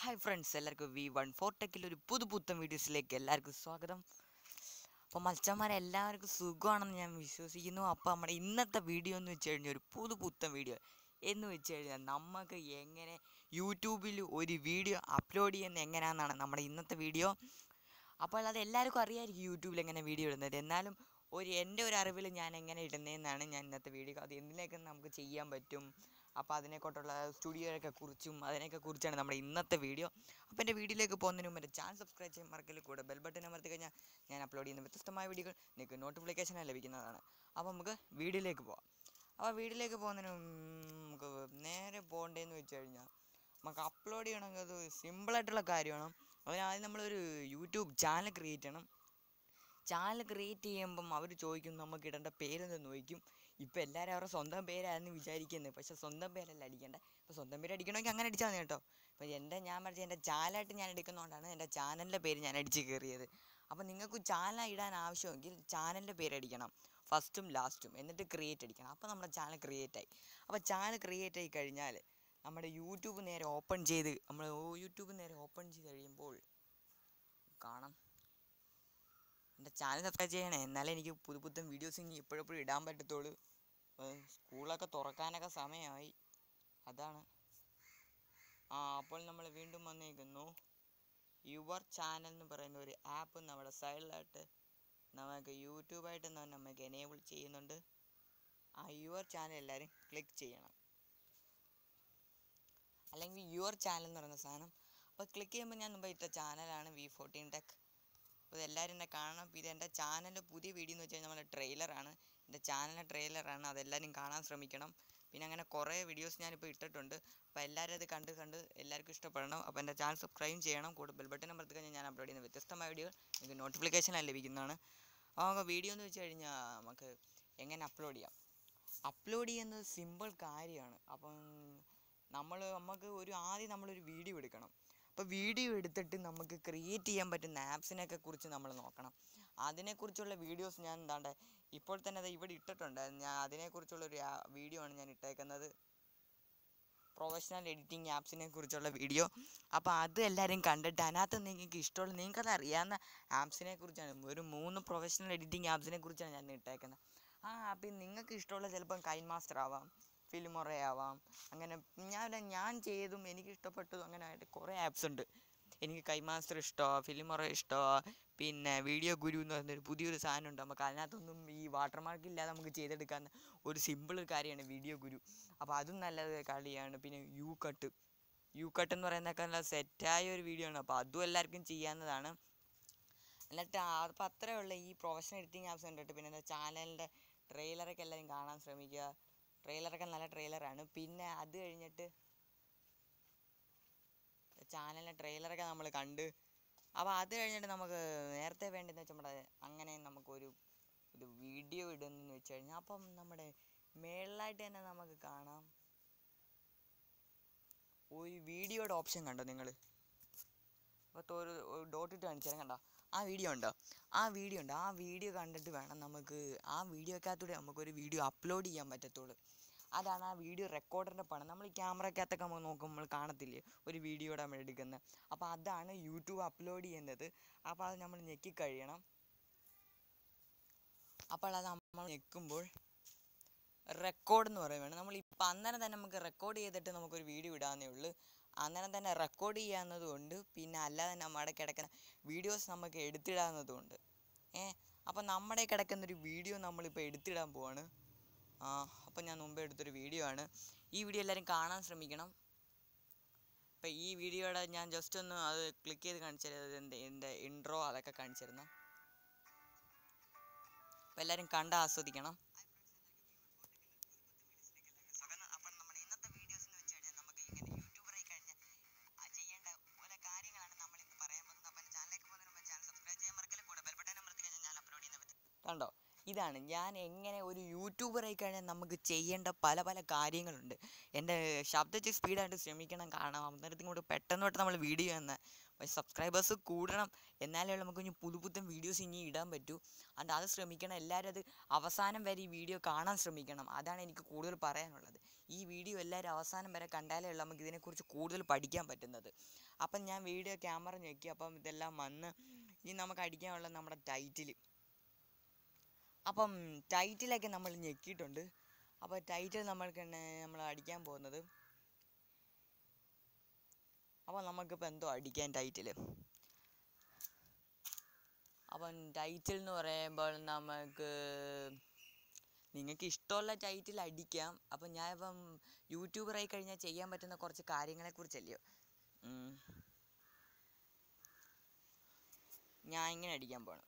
Hi friends എല്ലാവർക്കും V one four ടെക്കിൽ ഒരു പുതു പുത്തൻ വീഡിയോസിലേക്ക് എല്ലാവർക്കും സ്വാഗതം അപ്പോൾ മച്ചന്മാരെ എല്ലാവർക്കും സുഖമാണെന്ന് ഞാൻ വിശ്വസിക്കുന്നു അപ്പോൾ നമ്മുടെ ഇന്നത്തെ വീഡിയോ എന്ന് വെച്ച് കഴിഞ്ഞാൽ ഒരു പുതു പുത്തൻ വീഡിയോ എന്ന് വെച്ച് കഴിഞ്ഞാൽ നമുക്ക് എങ്ങനെ യൂട്യൂബിൽ ഒരു വീഡിയോ അപ്ലോഡ് ചെയ്യുന്നത് എങ്ങനെയാണെന്നാണ് നമ്മുടെ ഇന്നത്തെ വീഡിയോ അപ്പോൾ അത് എല്ലാവർക്കും അറിയാമായിരിക്കും യൂട്യൂബിൽ എങ്ങനെ വീഡിയോ ഇടുന്നത് എന്നാലും ഒരു എൻ്റെ ഒരു അറിവിൽ ഞാൻ എങ്ങനെ ഇടുന്നതെന്നാണ് ഞാൻ ഇന്നത്തെ വീഡിയോ അത് എന്തിനൊക്കെ നമുക്ക് ചെയ്യാൻ പറ്റും അപ്പോൾ അതിനെക്കൊണ്ടുള്ള സ്റ്റുഡിയോയൊക്കെ കുറിച്ചും അതിനെയൊക്കെ കുറിച്ചാണ് നമ്മുടെ ഇന്നത്തെ വീഡിയോ അപ്പോൾ എൻ്റെ വീഡിയോയിലേക്ക് പോകുന്നതിന് മുമ്പ് എൻ്റെ ചാനൽ സബ്സ്ക്രൈബ് ചെയ്യാൻ മറക്കൽ കൂടെ ബെൽ ബട്ടൺ അമർത്തി കഴിഞ്ഞാൽ ഞാൻ അപ്ലോഡ് ചെയ്യുന്ന വ്യത്യസ്തമായ വീഡിയോകൾ നിങ്ങൾക്ക് നോട്ടിഫിക്കേഷൻ ലഭിക്കുന്നതാണ് അപ്പോൾ നമുക്ക് വീഡിയോയിലേക്ക് പോവാം അപ്പോൾ വീഡിയോയിലേക്ക് പോകുന്നതിന് മുമ്പ് നമുക്ക് നേരെ പോകേണ്ടതെന്ന് വെച്ച് കഴിഞ്ഞാൽ നമുക്ക് അപ്ലോഡ് ചെയ്യണമെങ്കിൽ അത് സിമ്പിളായിട്ടുള്ള കാര്യമാണ് അതിനാദ്യം നമ്മളൊരു യൂട്യൂബ് ചാനൽ ക്രിയേറ്റ് ചെയ്യണം ചാനൽ ക്രിയേറ്റ് ചെയ്യുമ്പം അവർ ചോദിക്കും നമുക്ക് ഇടേണ്ട പേരെന്തെന്ന് ചോദിക്കും ഇപ്പോൾ എല്ലാവരും അവരുടെ സ്വന്തം പേരായിരുന്നു വിചാരിക്കുന്നത് പക്ഷേ സ്വന്തം പേരല്ല അടിക്കേണ്ട ഇപ്പോൾ സ്വന്തം പേര് അടിക്കണമെങ്കിൽ അങ്ങനെ അടിച്ചാൽ മതി കേട്ടോ ഇപ്പോൾ എൻ്റെ ഞാൻ പറഞ്ഞ എൻ്റെ ചാനലായിട്ട് ഞാൻ എടുക്കുന്നതുകൊണ്ടാണ് എൻ്റെ ചാനലിൻ്റെ പേര് ഞാൻ അടിച്ച് കയറിയത് അപ്പോൾ നിങ്ങൾക്ക് ചാനൽ ഇടാൻ ആവശ്യമെങ്കിൽ ചാനലിൻ്റെ പേര് അടിക്കണം ഫസ്റ്റും ലാസ്റ്റും എന്നിട്ട് ക്രിയേറ്റ് അടിക്കണം അപ്പോൾ നമ്മുടെ ചാനൽ ക്രിയേറ്റ് ആയി അപ്പോൾ ചാനൽ ക്രിയേറ്റ് ആയി കഴിഞ്ഞാൽ നമ്മുടെ യൂട്യൂബ് നേരെ ഓപ്പൺ ചെയ്ത് നമ്മൾ യൂട്യൂബ് നേരെ ഓപ്പൺ ചെയ്ത് കഴിയുമ്പോൾ കാണാം എൻ്റെ ചാനൽ സബ്സ്ക്രൈബ് ചെയ്യണേ എന്നാലേ എനിക്ക് പുതു പുത്തൻ വീഡിയോസ് ഇനി എപ്പോഴെപ്പോഴും ഇടാൻ പറ്റത്തുള്ളൂ ഏർ സ്കൂളൊക്കെ തുറക്കാനൊക്കെ സമയമായി അതാണ് ആ അപ്പോൾ നമ്മൾ വീണ്ടും വന്നേക്കുന്നു യുവർ ചാനൽ എന്ന് പറയുന്ന ഒരു ആപ്പ് നമ്മുടെ സൈഡിലായിട്ട് നമുക്ക് യൂട്യൂബായിട്ട് തന്നെ നമുക്ക് എനേബിൾ ചെയ്യുന്നുണ്ട് ആ യുവർ ചാനൽ എല്ലാവരും ക്ലിക്ക് ചെയ്യണം അല്ലെങ്കിൽ യുവർ ചാനൽ എന്ന് പറയുന്ന സാധനം അപ്പോൾ ക്ലിക്ക് ചെയ്യുമ്പോൾ ഞാൻ മുമ്പ് ഇട്ട ചാനലാണ് വി ഫോർട്ടീൻ ടെക് അപ്പോൾ ഇതെല്ലാവരും എന്നെ കാണണം അപ്പോൾ ഇത് എൻ്റെ ചാനലിൻ്റെ പുതിയ വീഡിയോ എന്ന് വെച്ച് കഴിഞ്ഞാൽ നമ്മുടെ ട്രെയിലറാണ് എൻ്റെ ചാനലിൻ്റെ ട്രെയിലറാണ് അതെല്ലാവരും കാണാൻ ശ്രമിക്കണം പിന്നെ അങ്ങനെ കുറേ വീഡിയോസ് ഞാനിപ്പോൾ ഇട്ടിട്ടുണ്ട് അപ്പോൾ എല്ലാവരും അത് കണ്ട് കണ്ട് എല്ലാവർക്കും ഇഷ്ടപ്പെടണം അപ്പോൾ എൻ്റെ ചാനൽ സബ്സ്ക്രൈബ് ചെയ്യണം കൂടെ ബെൽ ബട്ടൺ അമർത്തി കഴിഞ്ഞാൽ ഞാൻ അപ്ലോഡ് ചെയ്യുന്ന വ്യത്യസ്തമായ വീഡിയോ നിങ്ങൾക്ക് നോട്ടിഫിക്കേഷനായി ലഭിക്കുന്നതാണ് അപ്പോൾ വീഡിയോ എന്ന് വെച്ച് കഴിഞ്ഞാൽ നമുക്ക് എങ്ങനെ അപ്ലോഡ് ചെയ്യാം അപ്ലോഡ് ചെയ്യുന്നത് സിമ്പിൾ കാര്യമാണ് അപ്പം നമ്മൾ നമുക്ക് ഒരു ആദ്യം നമ്മളൊരു വീഡിയോ എടുക്കണം അപ്പോൾ വീഡിയോ എടുത്തിട്ട് നമുക്ക് ക്രിയേറ്റ് ചെയ്യാൻ പറ്റുന്ന ആപ്സിനെയൊക്കെ കുറിച്ച് നമ്മൾ നോക്കണം അതിനെക്കുറിച്ചുള്ള വീഡിയോസ് ഞാൻ എന്താണ്ട് ഇപ്പോൾ തന്നെ അത് ഇവിടെ ഇട്ടിട്ടുണ്ട് ഞാൻ അതിനെക്കുറിച്ചുള്ള ഒരു വീഡിയോ ആണ് ഞാൻ ഇട്ടേക്കുന്നത് പ്രൊഫഷണൽ എഡിറ്റിംഗ് ആപ്സിനെ കുറിച്ചുള്ള വീഡിയോ അപ്പോൾ അത് എല്ലാവരും കണ്ടിട്ട് അതിനകത്ത് നിങ്ങൾക്ക് ഇഷ്ടമുള്ള നിങ്ങൾക്കത് അറിയാവുന്ന ആപ്സിനെ കുറിച്ചാണ് ഒരു മൂന്ന് പ്രൊഫഷണൽ എഡിറ്റിംഗ് ആപ്സിനെ കുറിച്ചാണ് ഞാൻ ഇട്ടേക്കുന്നത് ആ ആപ്പിൽ നിങ്ങൾക്ക് ഇഷ്ടമുള്ള ചിലപ്പം കൈൻ മാസ്റ്റർ ആവാം ഫിലിമൊറ ആവാം അങ്ങനെ ഞാൻ ഞാൻ ചെയ്തും എനിക്ക് ഇഷ്ടപ്പെട്ടതും അങ്ങനെ ആയിട്ട് കുറേ ആപ്സ് ഉണ്ട് എനിക്ക് കൈമാസ്റ്റർ ഇഷ്ടമാണ് ഫിലിമൊറ ഇഷ്ടമാണ് പിന്നെ വീഡിയോ ഗുരു എന്ന് പറയുന്നൊരു പുതിയൊരു സാധനം ഉണ്ട് നമുക്ക് അതിനകത്തൊന്നും ഈ വാട്ടർമാർക്ക് ഇല്ലാതെ നമുക്ക് ചെയ്തെടുക്കാൻ ഒരു സിമ്പിൾ ഒരു കാര്യമാണ് വീഡിയോ ഗുരു അപ്പോൾ അതും നല്ല കളിയാണ് പിന്നെ യു കട്ട് യു കട്ട് എന്ന് പറയുന്നതൊക്കെ നല്ല സെറ്റായ ഒരു വീഡിയോ ആണ് അപ്പോൾ അതും എല്ലാവർക്കും ചെയ്യാവുന്നതാണ് എന്നിട്ട് അപ്പോൾ അത്രേ ഉള്ള ഈ പ്രൊഫഷണൽ എഡിറ്റിംഗ് ആപ്സ് കണ്ടിട്ട് പിന്നെ എൻ്റെ ചാനലിൻ്റെ ട്രെയിലറൊക്കെ എല്ലാവരും കാണാൻ ശ്രമിക്കുക ട്രെയിലറൊക്കെ നല്ല ട്രെയിലറാണ് പിന്നെ അത് കഴിഞ്ഞിട്ട് ചാനലിൻ്റെ ട്രെയിലറൊക്കെ നമ്മൾ കണ്ട് അപ്പോൾ അത് കഴിഞ്ഞിട്ട് നമുക്ക് നേരത്തെ വേണ്ടതെന്ന് വെച്ചാൽ നമ്മുടെ അങ്ങനെ നമുക്കൊരു ഒരു വീഡിയോ ഇടുന്നെന്ന് വെച്ച് കഴിഞ്ഞാൽ അപ്പം നമ്മുടെ മേളിലായിട്ട് തന്നെ നമുക്ക് കാണാം ഒരു വീഡിയോയുടെ ഓപ്ഷൻ കണ്ടോ നിങ്ങൾ അപ്പോൾ ഒരു ഡോട്ട് ഇട്ട് കാണിച്ചാൽ കണ്ടോ ആ വീഡിയോ ഉണ്ടോ ആ വീഡിയോ ഉണ്ട് ആ വീഡിയോ കണ്ടിട്ട് വേണം നമുക്ക് ആ വീഡിയോക്കകത്തൂടെ നമുക്കൊരു വീഡിയോ അപ്ലോഡ് ചെയ്യാൻ പറ്റത്തുള്ളൂ അതാണ് ആ വീഡിയോ റെക്കോർഡറിൻ്റെ പണം നമ്മൾ ഈ ക്യാമറക്കകത്തൊക്കെ നമ്മൾ നോക്കുമ്പോൾ നമ്മൾ കാണത്തില്ലേ ഒരു വീഡിയോയുടെ നമ്മൾ എടുക്കുന്നത് അപ്പോൾ അതാണ് യൂട്യൂബ് അപ്ലോഡ് ചെയ്യുന്നത് അപ്പോൾ അത് നമ്മൾ ഞെക്കി കഴിയണം അപ്പോൾ അത് നമ്മൾ ഞെക്കുമ്പോൾ റെക്കോർഡ് എന്ന് പറയുന്നത് നമ്മൾ ഇപ്പം അന്നേരം തന്നെ നമുക്ക് റെക്കോർഡ് ചെയ്തിട്ട് നമുക്കൊരു വീഡിയോ ഇടാവുന്നേ ഉള്ളൂ അന്നേരം തന്നെ റെക്കോർഡ് ചെയ്യാവുന്നതും ഉണ്ട് പിന്നെ അല്ലാതെ നമ്മുടെ കിടക്കുന്ന വീഡിയോസ് നമുക്ക് എടുത്തിടാവുന്നതും ഉണ്ട് ഏ അപ്പം നമ്മുടെ കിടക്കുന്നൊരു വീഡിയോ നമ്മളിപ്പോൾ എടുത്തിടാൻ പോവാണ് ആ അപ്പം ഞാൻ മുമ്പേ എടുത്തൊരു വീഡിയോ ആണ് ഈ വീഡിയോ എല്ലാവരും കാണാൻ ശ്രമിക്കണം അപ്പം ഈ വീഡിയോയുടെ ഞാൻ ജസ്റ്റ് ഒന്ന് അത് ക്ലിക്ക് ചെയ്ത് കാണിച്ചു തരുന്നത് എൻ്റെ എൻ്റെ ഇൻട്രോ അതൊക്കെ കാണിച്ചിരുന്നു അപ്പം എല്ലാവരും കണ്ട് ആസ്വദിക്കണം അപ്പം നമ്മുടെ ഇന്നത്തെ വീഡിയോസ് എന്ന് വെച്ച് കഴിഞ്ഞാൽ നമുക്ക് ഇങ്ങനെ യൂട്യൂബറായി കഴിഞ്ഞാൽ ചെയ്യേണ്ട പല കാര്യങ്ങളാണ് നമ്മൾ ഇന്ന് പറയാൻ പോകുന്നത് അപ്പം ചാനലിലേക്ക് പോകുന്നതിന് മുമ്പ് ചാനൽ സബ്സ്ക്രൈബ് ചെയ്യാൻ മറക്കല് കൂടെ ബെൽ ബട്ടൺ അമർത്തി കഴിഞ്ഞാൽ ഞാൻ അപ്ലോഡ് ചെയ്യുന്നത് കണ്ടോ ഇതാണ് ഞാൻ എങ്ങനെ ഒരു യൂട്യൂബറായി കഴിഞ്ഞാൽ നമുക്ക് ചെയ്യേണ്ട പല പല കാര്യങ്ങളുണ്ട് എൻ്റെ ശബ്ദത്തിൽ സ്പീഡായിട്ട് ശ്രമിക്കണം കാരണം അന്നേരത്തും കൂടെ പെട്ടെന്ന് പെട്ടെന്ന് നമ്മൾ വീഡിയോ എന്ന് പക്ഷേ സബ്സ്ക്രൈബേഴ്സ് കൂടണം എന്നാലേ ഉള്ളൂ നമുക്ക് ഇനി പുതു പുത്തൻ വീഡിയോസ് ഇനി ഇടാൻ പറ്റൂ അതുകൊണ്ട് അത് ശ്രമിക്കണം എല്ലാവരും അത് അവസാനം വരെ ഈ വീഡിയോ കാണാൻ ശ്രമിക്കണം അതാണ് എനിക്ക് കൂടുതൽ പറയാനുള്ളത് ഈ വീഡിയോ എല്ലാവരും അവസാനം വരെ കണ്ടാലേ ഉള്ളൂ നമുക്ക് ഇതിനെക്കുറിച്ച് കൂടുതൽ പഠിക്കാൻ പറ്റുന്നത് അപ്പം ഞാൻ വീഡിയോ ക്യാമറ ഞെക്കി അപ്പം ഇതെല്ലാം വന്ന് ഇനി നമുക്ക് അടിക്കാനുള്ള നമ്മുടെ ടൈറ്റിൽ അപ്പം ടൈറ്റിലൊക്കെ നമ്മൾ ഞെക്കിയിട്ടുണ്ട് അപ്പോൾ ടൈറ്റിൽ നമ്മൾക്ക് തന്നെ നമ്മൾ അടിക്കാൻ പോകുന്നത് അപ്പോൾ നമുക്കിപ്പോൾ എന്തോ അടിക്കാൻ ടൈറ്റിൽ അപ്പം ടൈറ്റിൽ എന്ന് പറയുമ്പോൾ നമുക്ക് നിങ്ങൾക്ക് ഇഷ്ടമുള്ള ടൈറ്റിൽ അടിക്കാം അപ്പം ഞാൻ ഇപ്പം യൂട്യൂബറായി കഴിഞ്ഞാൽ ചെയ്യാൻ പറ്റുന്ന കുറച്ച് കാര്യങ്ങളെക്കുറിച്ചല്ലയോ ഉം. ഞാൻ ഇങ്ങനെ അടിക്കാൻ പോണം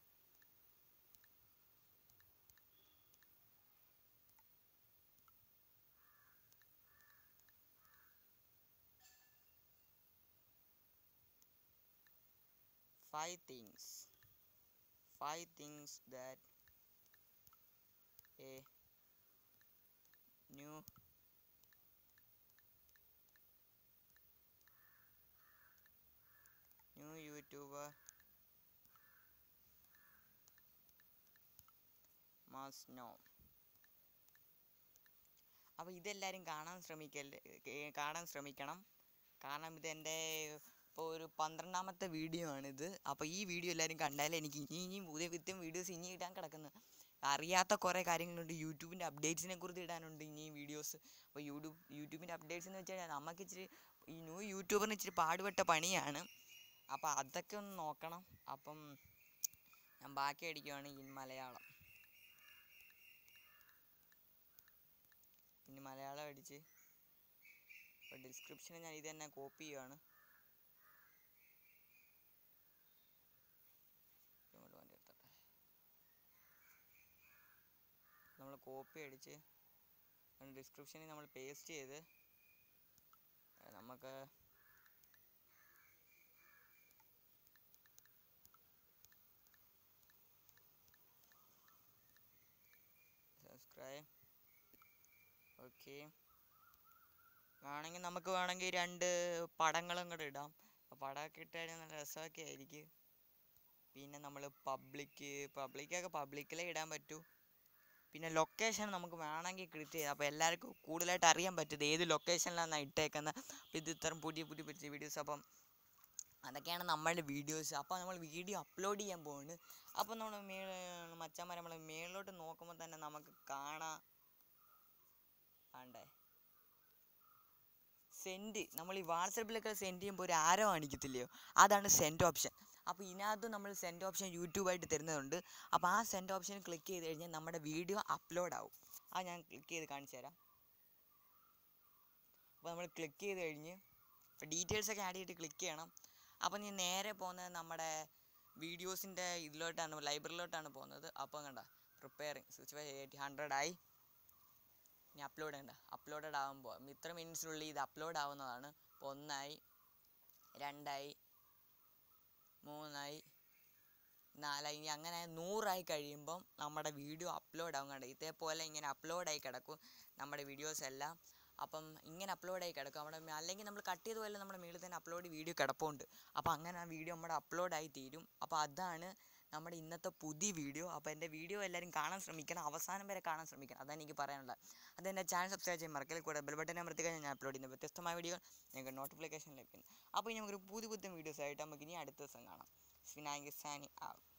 five things five things that a new new youtuber must know അപ്പോൾ ഇതെല്ലാവരും കാണാൻ ശ്രമിക്കല്ലേ കേ- കാണാൻ ശ്രമിക്കണം കാരണം ഇതെൻ്റെ ഇപ്പോൾ ഒരു പന്ത്രണ്ടാമത്തെ വീഡിയോ ആണിത് അപ്പോൾ ഈ വീഡിയോ എല്ലാവരും കണ്ടാലേ എനിക്ക് ഇനി ഇനിയും പുതിയ വിത്തും വീഡിയോസ് ഇനി ഇടാൻ കിടക്കുന്നു അറിയാത്ത കുറേ കാര്യങ്ങളുണ്ട് യൂട്യൂബിൻ്റെ അപ്ഡേറ്റ്സിനെ കുറിച്ച് ഇടാനുണ്ട് ഇനി വീഡിയോസ് അപ്പോൾ യൂട്യൂബ് യൂട്യൂബിൻ്റെ അപ്ഡേറ്റ്സ് എന്ന് വെച്ചാൽ നമുക്ക് ഇച്ചിരി ഈ ന്യൂ യൂട്യൂബറിന് ഇച്ചിരി പാടുപെട്ട പണിയാണ് അപ്പോൾ അതൊക്കെ ഒന്ന് നോക്കണം അപ്പം ഞാൻ ബാക്കി അടിക്കുവാണ് ഇൻ മലയാളം ഇനി മലയാളം അടിച്ച് ഇപ്പോൾ ഡിസ്ക്രിപ്ഷനിൽ ഞാൻ ഇത് തന്നെ കോപ്പി ചെയ്യുവാണ് ഇങ്ങോട്ട് വണ്ടി എടുത്തോട്ടെ നമ്മൾ കോപ്പി അടിച്ച് ഡിസ്ക്രിപ്ഷനിൽ നമ്മൾ പേസ്റ്റ് ചെയ്ത് ഏ, നമുക്ക് സബ്സ്ക്രൈബ് ഓക്കെ വേണമെങ്കിൽ നമുക്ക് വേണമെങ്കിൽ രണ്ട് പടങ്ങളും കൂടെ ഇടാം അപ്പോൾ പടമൊക്കെ ഇട്ട് കഴിഞ്ഞാൽ നല്ല രസമൊക്കെ ആയിരിക്കും പിന്നെ നമ്മൾ പബ്ലിക്ക് പബ്ലിക്കൊക്കെ പബ്ലിക്കിലേ ഇടാൻ പറ്റൂ പിന്നെ ലൊക്കേഷൻ നമുക്ക് വേണമെങ്കിൽ ക്രിയേറ്റ് ചെയ്യാം അപ്പോൾ എല്ലാവർക്കും കൂടുതലായിട്ട് അറിയാൻ പറ്റും ഇത് ഏത് ലൊക്കേഷനിലാണ് ഇട്ടേക്കുന്നത് അപ്പോൾ ഇത് ഇത്തരം പുതിയ പുതിയ പുതിയ വീഡിയോസ് അപ്പം അതൊക്കെയാണ് നമ്മളുടെ വീഡിയോസ് അപ്പോൾ നമ്മൾ വീഡിയോ അപ്ലോഡ് ചെയ്യാൻ പോകുന്നത് അപ്പോൾ നമ്മൾ മേൾ മച്ചന്മാർ നമ്മൾ മേളിലോട്ട് നോക്കുമ്പോൾ തന്നെ നമുക്ക് കാണാം ആണ്ടേ സെൻഡ് നമ്മൾ ഈ വാട്സപ്പിലൊക്കെ സെൻഡ് ചെയ്യുമ്പോൾ ഒരു ആരോ കാണിക്കത്തില്ലയോ അതാണ് സെൻഡ് ഓപ്ഷൻ അപ്പോൾ ഇതിനകത്ത് നമ്മൾ സെൻഡ് ഓപ്ഷൻ യൂട്യൂബായിട്ട് തരുന്നതുണ്ട് അപ്പോൾ ആ സെൻഡ് ഓപ്ഷൻ ക്ലിക്ക് ചെയ്ത് കഴിഞ്ഞാൽ നമ്മുടെ വീഡിയോ അപ്ലോഡ് ആവും അത് ഞാൻ ക്ലിക്ക് ചെയ്ത് കാണിച്ചു തരാം അപ്പോൾ നമ്മൾ ക്ലിക്ക് ചെയ്ത് കഴിഞ്ഞ് ഇപ്പോൾ ഡീറ്റെയിൽസ് ഒക്കെ ആഡ് ചെയ്തിട്ട് ക്ലിക്ക് ചെയ്യണം അപ്പോൾ നീ നേരെ പോകുന്നത് നമ്മുടെ വീഡിയോസിൻ്റെ ഇതിലോട്ടാണ് ലൈബ്രറിയിലോട്ടാണ് പോകുന്നത് അപ്പോൾ കണ്ട preparing six five eight hundred ആയി ഇനി അപ്ലോഡ് ചെയ്യണ്ട അപ്ലോഡഡ് ആകുമ്പോൾ ഇത്ര മിനിറ്റ്സിനുള്ളിൽ ഇത് അപ്ലോഡ് ആവുന്നതാണ് ഇപ്പോൾ ഒന്നായി രണ്ടായി മൂന്നായി നാലായി ഇനി അങ്ങനെ നൂറായി കഴിയുമ്പം നമ്മുടെ വീഡിയോ അപ്ലോഡ് ആവും കണ്ട ഇതേപോലെ ഇങ്ങനെ അപ്ലോഡായി കിടക്കും നമ്മുടെ വീഡിയോസ് എല്ലാം അപ്പം ഇങ്ങനെ അപ്ലോഡായി കിടക്കും നമ്മുടെ മേ- അല്ലെങ്കിൽ നമ്മൾ കട്ട് ചെയ്ത പോലെ നമ്മുടെ മേളിൽ തന്നെ അപ്ലോഡ് വീഡിയോ കിടപ്പുണ്ട് അപ്പോൾ അങ്ങനെ ആ വീഡിയോ നമ്മുടെ അപ്ലോഡായി തീരും അപ്പോൾ അതാണ് നമ്മുടെ ഇന്നത്തെ പുതിയ വീഡിയോ അപ്പോൾ എൻ്റെ വീഡിയോ എല്ലാവരും കാണാൻ ശ്രമിക്കണം അവസാനം വരെ കാണാൻ ശ്രമിക്കണം അതാണ് എനിക്ക് പറയാനുള്ളത് അത് എൻ്റെ ചാനൽ സബ്സ്ക്രൈബ് ചെയ്യാൻ മറക്കൽ കൂടെ ബെൽ ബട്ടൺ അമർത്തി കഴിഞ്ഞാൽ ഞാൻ അപ്ലോഡ് ചെയ്യുന്ന വ്യത്യസ്തമായ വീഡിയോ നിങ്ങൾക്ക് നോട്ടിഫിക്കേഷൻ ലഭിക്കുന്നു അപ്പോൾ ഇനി നമുക്കൊരു പുതിയ പുതിയ വീഡിയോസ് ആയിട്ട് നമുക്ക് ഇനി അടുത്ത ദിവസം കാണാം സ്വിനാങ്കി സാനി ആ